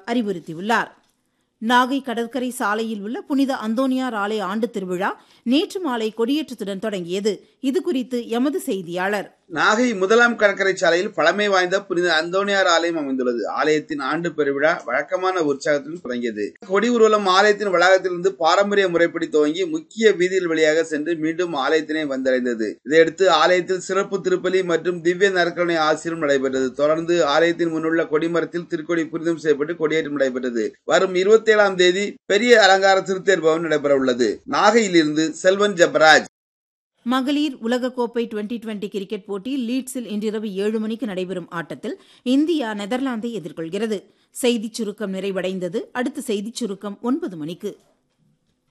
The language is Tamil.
அறிவுறுத்தியுள்ளார் நாகை கடற்கரை சாலையில் உள்ள புனித அந்தோனியார் ஆலய ஆண்டு திருவிழா நேற்று மாலை கொடியேற்றத்துடன் தொடங்கியது இதுகுறித்து எமது செய்தியாளர் நாகை முதலாம் கடற்கரை சாலையில் பழமை வாய்ந்த புனித அந்தோனியார் ஆலயம் அமைந்துள்ளது ஆலயத்தின் ஆண்டு பெருவிழா வழக்கமான உற்சாகத்துடன் தொடங்கியது கொடி ஊர்வலம் ஆலயத்தின் வளாகத்திலிருந்து பாரம்பரிய முறைப்படி துவங்கி முக்கிய வீதியில் வழியாக சென்று மீண்டும் ஆலயத்தினை வந்தடைந்தது இதையடுத்து ஆலயத்தில் சிறப்பு திருப்பலி மற்றும் திவ்ய நற்கரணை ஆசிரியம் நடைபெற்றது தொடர்ந்து ஆலயத்தின் முன்னுள்ள கொடிமரத்தில் திருக்கொடி புரிதம் செய்யப்பட்டு கொடியேற்றம் நடைபெற்றது வரும் இருபத்தி ஏழாம் தேதி பெரிய அலங்கார திருத்தேர் பவன் நடைபெற உள்ளது நாகையிலிருந்து செல்வன் ஜபராஜ் மகளிர் உலகக்கோப்பை டுவெண்டி டுவெண்டி கிரிக்கெட் போட்டி லீட்ஸில் இன்றிரவு ஏழு மணிக்கு நடைபெறும் ஆட்டத்தில் இந்தியா நெதர்லாந்தை எதிர்கொள்கிறது செய்திச் சுருக்கம் நிறைவடைந்தது அடுத்த செய்திச் சுருக்கம் ஒன்பது மணிக்கு